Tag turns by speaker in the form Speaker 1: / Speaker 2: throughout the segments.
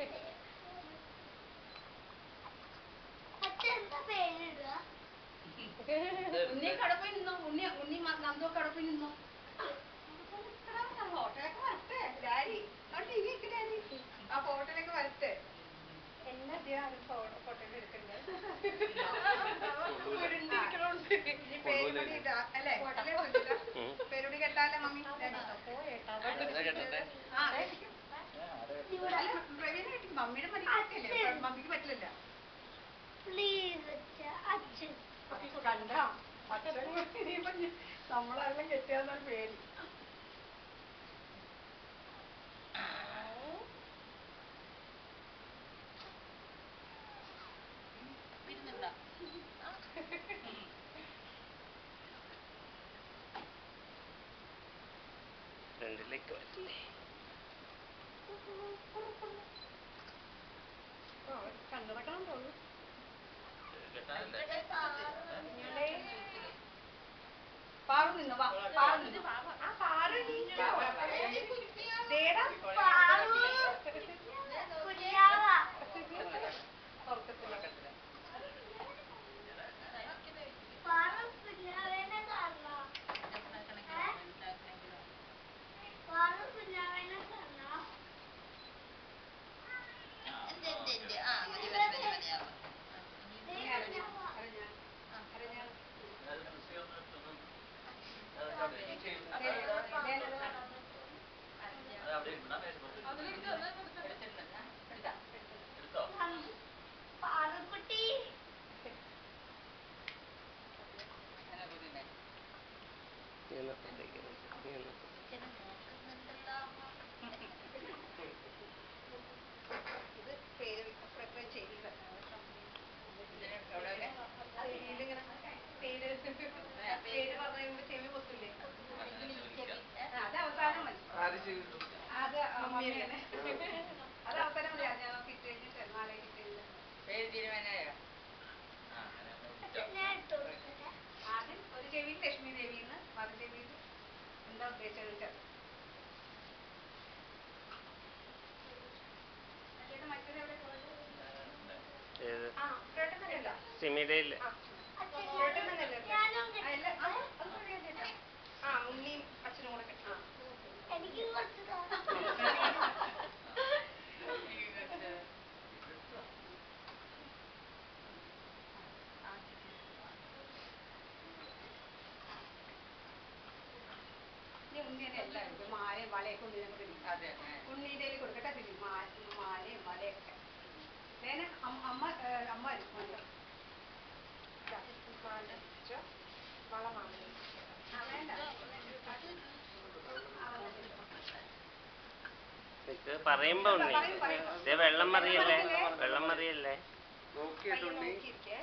Speaker 1: അച്ഛൻ്റെ പേരിടുക
Speaker 2: ഉണ്ണിയൊക്കെ അവിടെ പോയി നിന്നോ ഉണ്ണി ഉണ്ണി മ- നന്ദുവൊക്കെ അവിടെ പോയി നിന്നോ ഫോട്ടോയൊക്കെ വരട്ടെ ഡാഡി അവിടെ ഇരിക്ക് ഡാഡി ആ ഫോട്ടോയിലൊക്കെ വരട്ടെ എന്നാ ഫോട്ടോ എടുക്കണ്ടേ ഉരുണ്ടിരിക്കണോണ്ട്. ഇനി പേരുപടി ഇടാ അല്ലേ അല്ലേ കുഞ്ഞിട്ടാ?
Speaker 3: ഉം.
Speaker 2: പേരുപടി കെട്ടാലേ മമ്മി ഡാഡി ആ അതെ
Speaker 1: ഇവിടെ
Speaker 2: അല്ല, പ്രവീണിന് കിട്ടി. മമ്മിയുടെ മതി കിട്ടിയില്ലേ?
Speaker 1: അച്ഛൻ.
Speaker 2: മമ്മിക്ക് പറ്റില്ല
Speaker 1: പ്ലീസ് അച്ഛ അച്ഛൻ
Speaker 2: കണ്ടോ അച്ഛൻ ഇനിയിപ്പം ഞ- നമ്മളെല്ലാം കെട്ടിയാന്നൊരു പേര്
Speaker 3: ഫ്രണ്ടിലേക്ക് വരില്ലേ
Speaker 2: കണ്ണടക്കണം തോന്നുന്നു പാറു നിന്ന് വാ പാറു നിന്ന് ആ പാറു എണീറ്റോ? ദേടാ.
Speaker 1: പാറു. കുഞ്ഞാവ
Speaker 2: ഉറക്കത്തില്ല.
Speaker 1: പാറു കുഞ്ഞാവേനെ കാണണോ ഏ? പാറു കുഞ്ഞാവേനെ കാണണോ
Speaker 2: നീ അരഞ്ഞോ? അരഞ്ഞോ? അരഞ്ഞോ?
Speaker 1: പാറുക്കുട്ടി
Speaker 3: നീ ഒന്ന് അപ്പുറത്തേക്ക് വരൂ. നീ ഒന്ന്
Speaker 2: ഇത് പേര് പ്രിപ്പയർ ചെയ്തില്ല ഇതിലിങ്ങനെ പേര് പേര് പറഞ്ഞു കഴിയുമ്പോ ചെവി പൊത്തില്ലേ ആ, അത് അവസാനം മതി അത് മമ്മിയാണ് അത് അവസാനം മതി അത് ഞാൻ കിട്ടി കഴിഞ്ഞിട്ട് നാളെ കിട്ടിയില്ല
Speaker 1: ഞാൻ ഇട്ടു കൊടുക്കട്ടെ
Speaker 2: ആദ്യം ഒരു ചെവിയിൽ ലക്ഷ്മി ദേവിന്ന് മറു ചെവിയിൽ എന്താ ഉദ്ദേശിച്ചത് വെച്ചാൽ അല്ലേട്ടാ മറ്റേത് എവിടെ പോയത്?
Speaker 3: ഏത്
Speaker 2: ആ ചേട്ടൻ തന്നെയല്ല
Speaker 3: സിമിലയില്
Speaker 2: ആ
Speaker 1: അച്ഛൻ
Speaker 2: ചേട്ടൻ തന്നെയല്ലേ
Speaker 1: ഞാനും
Speaker 2: ആ, ഇല്ല, ആ, അത് പറയാൻ ചേട്ടാ. ആ ഉണ്ണിയും അച്ഛനും കൂടെ കെട്ടി. ആ.
Speaker 1: എനിക്ക് കുറച്ച് താ.
Speaker 2: ഇനി ഉണ്ണി തന്നെ എല്ലാം എടുക്കും. മാലയും വളയൊക്കെ ഉണ്ണി നമുക്ക് തരും. ഉണ്ണീൻ്റെ കയ്യിൽ കൊടുക്കട്ടെ തിരി മാലയും വളയൊക്കെ നേനെ അമ്മ അമ്മ ഏ, അമ്മ വരും മോനെ. ഇതാ, മാല വെച്ചോ. വള മാല ആ, വേണ്ട.
Speaker 3: നിക്ക് പറയുമ്പോ ഉണ്ണി ദേ വെള്ളം മറിയല്ലേ വെള്ളം മറിയല്ലേ
Speaker 2: പയ്യെ നോക്കിയിരിക്കേ.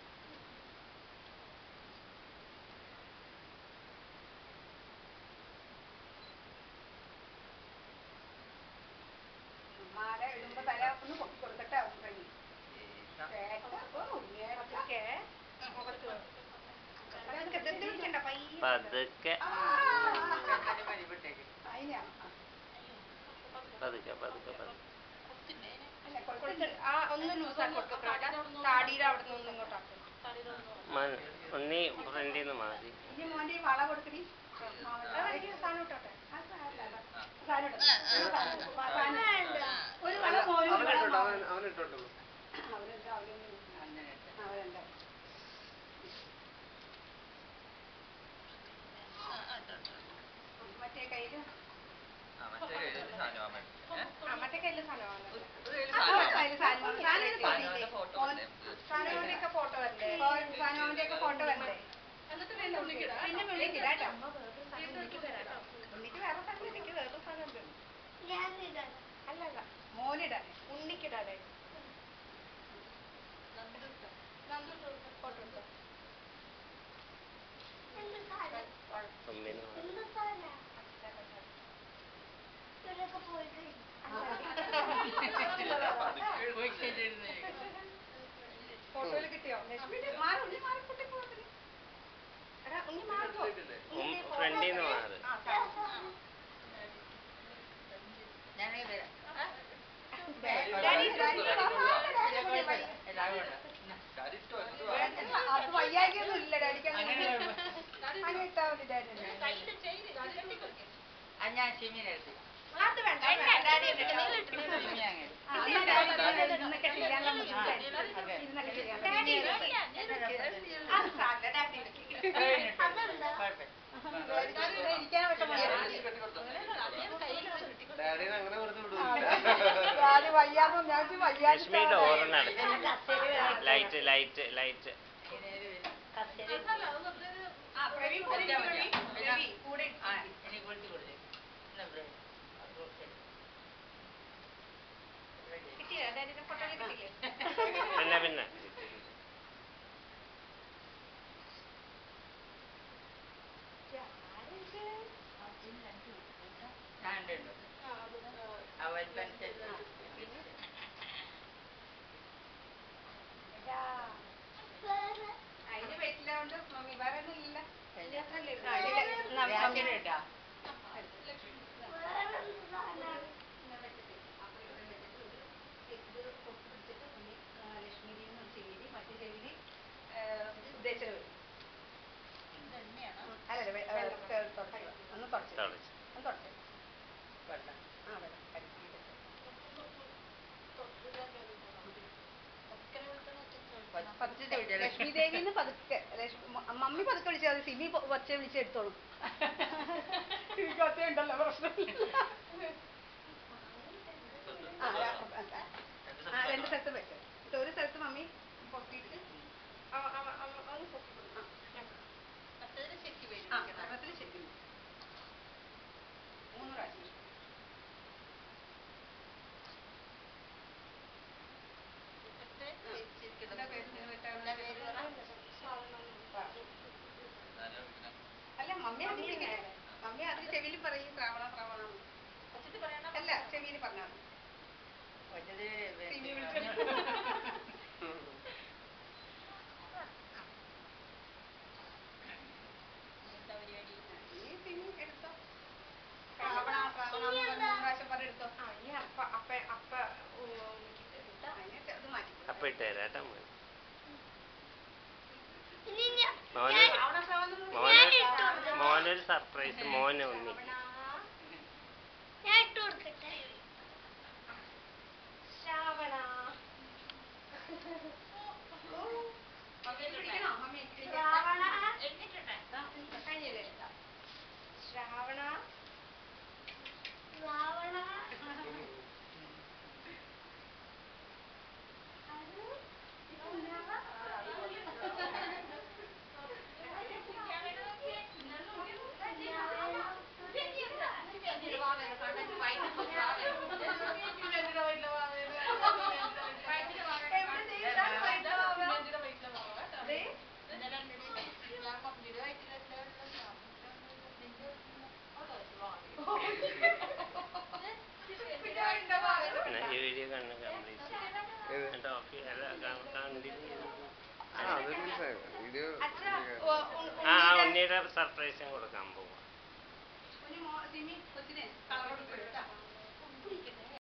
Speaker 2: മാല ഇടുമ്പോ തല ഒന്ന് പൊക്കി കൊടുക്കട്ടെ ഉണ്ണി. കേട്ടോ? ഓ, ഉണ്ണിയേടൊക്കെ. മുഖത്ത് വെക്ക്. അതൊക്കെ ഇതെന്ത് വിളിക്കണ്ട, പയ്യെ.
Speaker 3: പതുക്കെ
Speaker 2: ആ. അതിനാ.
Speaker 3: പതുക്കെ പതുക്കെ പതുക്കെ
Speaker 2: അല്ല, കൊടുത്തിട്ട് ആ ഒന്ന് ലൂസാക്കി കൊടുക്കട്ടെ താടിയുടെ അവിടെ നിന്ന് ഒന്ന് ഇങ്ങോട്ടാക്കും
Speaker 3: മ- ഉണ്ണി ഫ്രണ്ടിൽ നിന്ന് മാറി
Speaker 2: ഇനി മോന്റെ ഈ വള കൊടുക്കടി സാധനം ഇട്ടോട്ടെ ആ, സാരമില്ല, അതാ. സാധനം ഇട്. സാധനം ഇട്. ഒരു വള മോനും ഒരു വള മോനും.
Speaker 4: അവനിട്ടോട്ടു
Speaker 2: അവരെന്താ അവരൊന്നും അവരെന്താ മറ്റേ കയ്യില് ആ മറ്റേ കയ്യില് സാധനമാണ് കയ്യില് സാധനം സാധനം സാധനങ്ങളുടെ ഫോട്ടോ വരണ്ടേ സാധനങ്ങളുടെ ഒക്കെ ഫോട്ടോ വരണ്ടേ പിന്നെ വിളിക്കില്ല കേട്ടോ ഉണ്ണിക്ക് വേറെ സാധനം എനിക്ക് വേറെ സാധനം ഉണ്ട്
Speaker 1: ഞാൻ ഇടാം
Speaker 2: അല്ലല്ല മോനിടാൻ ഉണ്ണിക്കിടാനേ ഫോട്ടോ എടുത്തോ
Speaker 1: എന്ത് സാധനം
Speaker 3: അമ്മേനെ മാറി
Speaker 1: എന്ത് സാധനം ഇവരൊക്കെ പോയി കഴിഞ്ഞു
Speaker 2: ഫോട്ടോയിൽ കിട്ടിയോ ലക്ഷ്മിയുടെ മാറി ഉണ്ണി മാറി കുട്ടി പോകുന്നു എടാ ഉണ്ണി മാറിക്കോ
Speaker 3: ഫ്രണ്ടിൽ നിന്ന് മാറി
Speaker 2: ആ ഡാഡി അത് വയ്യായികൊന്നും ഇല്ല ഡാഡിക്ക് അങ്ങനെ അങ്ങനെ ഇട്ടാ മതി ഡാഡി
Speaker 4: ഞാൻ ഷിമിനെടുത്തു
Speaker 2: അത് വേണ്ട അത് വേണ്ട. ഡാഡി എന്നിട്ട് നീ ഇട്ടു.
Speaker 4: ഷിമി അങ്ങനെ
Speaker 2: ആ, എന്നാ ഡാഡി ഇന്നൊക്കെ ചെയ്യാനുള്ള ബുദ്ധിമുട്ടായി.
Speaker 4: അതെ.
Speaker 2: ഇന്നൊക്കെ ചെയ്യാനുള്ള അത് സാരമില്ല, ഡാഡി എടുക്ക്.
Speaker 1: അതെന്താ?
Speaker 2: ഡാഡിക്ക് ഇവിടെ ഇരിക്കാൻ വിഷമമുണ്ട്.
Speaker 5: ഡാഡിനെ അങ്ങനെ വെറുതെ
Speaker 2: ആ,
Speaker 5: വിടൂല
Speaker 2: ഡാഡി വയ്യാന്ന് ഞാൻ വിചാരിച്ചു വയ്യാന്ന്
Speaker 3: ലക്ഷ്മി ഡോറിന് അടച്ചു ലൈറ്റ് ലൈറ്റ് ലൈറ്റ്
Speaker 2: ആ, പ്രവീൺ കൂടെ ഇരിക്ക്, പ്രവീൺ. പ്രവീൺ കൂടെ
Speaker 4: ആ
Speaker 2: ഇരിക്ക്.
Speaker 4: എനിക്ക് കൊടുത്തു കൊടുത്തു എന്നാ ബ്രോ
Speaker 2: കിട്ടിയോ? ഡാഡിയുടെ ഫോട്ടോ കിട്ടിയില്ലേ?
Speaker 3: പിന്നെ പിന്നെ
Speaker 4: ഞാൻ ഉണ്ട് ആ വലിപ്പനുസരിച്ച്
Speaker 1: വേറെ
Speaker 2: അതിന് പറ്റില്ലാണ്ട് മമ്മി വേറെ ഒന്നും ഇല്ല അത്രയല്ലേ ഉള്ളൂ.
Speaker 4: ആ,
Speaker 2: ആ,
Speaker 4: ഇതില്
Speaker 2: ഇതില് ന-
Speaker 4: രാത്രി
Speaker 2: മമ്മി-
Speaker 4: ഇട്ടാ
Speaker 1: വേറെ എന്ത് സാധനം?
Speaker 2: ഇങ്ങനെ വെച്ചിട്ട് അപ്പൊ ഇവിടെ വെച്ചിട്ട് ഒരു ഇത് പൊട്ട് പിടിച്ചിട്ട് മമ്മി ആ, ലക്ഷ്മിയിൽ നിന്ന് ചെവിയിൽ മറ്റു ചെവിയിൽ ഉദ്ദേശിച്ചത് വരും അല്ലല്ല വെ- ഏ, ക- തുടച്ച്. ഒന്ന് തുടച്ച്
Speaker 3: തുടച്ച്.
Speaker 2: ഒന്ന് തുടച്ച്
Speaker 4: വെള്ളം
Speaker 2: ആ വെള്ളം കരിക്കിയിട്ട്
Speaker 4: പത്തിട്ട് വിട്ടേ
Speaker 2: ലക്ഷ്മി ദേവിന്ന് പതുക്കെ ലക്ഷ്മി മ- മമ്മി പതുക്കെ വിളിച്ചാൽ മതി സിമി പൊ- ഒച്ച വിളിച്ചെടുത്തോളും എനിക്ക് ഒച്ചയുണ്ടല്ലോ പ്രശ്നമില്ല ആ, ര- ആ, രണ്ട് സ്ഥലത്ത് വെച്ചു ഇത് ഒരു സ്ഥലത്ത് മമ്മി പൊക്കിയിട്ട് അവ- അവ- അവ- അവന് പൊക്കി കൊടുക്കും. ആ. ആ, ഒരെണ്ണത്തില് ശരിക്കും വരും. മൂന്ന് പ്രാവശ്യം എന്താ പേര് ഇതിന് വിട്ടാ? അല്ല മമ്മി അത് വിളിക്കണേ മമ്മി അത് ചെവിയിൽ പറയും ശ്രാവണ ശ്രാവണ അല്ല ചെവിയിൽ പറഞ്ഞാൽ
Speaker 4: ഒറ്റത്
Speaker 2: സിമി വിളിച്ചു ഈ സിമി എടുത്തോ ശ്രാവണ ശ്രാവണ എന്ന് പറഞ്ഞ് മൂന്ന് പ്രാവശ്യം പറഞ്ഞ് എടുത്തോ ആ ഇനി അപ്പ അപ്പ അപ്പ ഉം, ഇട്ടാ അതിനെ അത് മാറ്റി
Speaker 3: അപ്പൊ ഇട്ട് തരാം കേട്ടോ മോൻ.
Speaker 1: ഇനി ഞാൻ
Speaker 3: മോന്
Speaker 2: ശ്രാവണ ശ്രാവണ എന്ന്
Speaker 3: മോന്
Speaker 1: ഞാൻ ഇട്ടു കൊടുക്കാം.
Speaker 3: മോനൊരു സർപ്രൈസ് മോന് ഉണ്ണി
Speaker 1: ഞാൻ ഇട്ട് കൊടുക്കട്ടെ
Speaker 2: ശ്രാവണ മമ്മി പിടിക്കണോ മമ്മി
Speaker 1: ശ്രാവണ
Speaker 2: കഴിഞ്ഞില്ലേ ശ്രാവണ
Speaker 1: ശ്രാവണ
Speaker 3: പിന്നെ ഈ വീഡിയോ കണ്ണ് കംപ്ലീറ്റ്
Speaker 5: ഏത്?
Speaker 3: എന്നിട്ട് ഓഫ് അല്ല കണ്ടിന്യൂ
Speaker 5: ആ അത് മനസ്സിലായി വീഡിയോ
Speaker 3: ആ ആ ഉണ്ണിയുടെ സർപ്രൈസും കൊടുക്കാൻ പോകും
Speaker 2: സിമി കൊച്ചിനെ കളർ കൊടുക്കും കേട്ടോ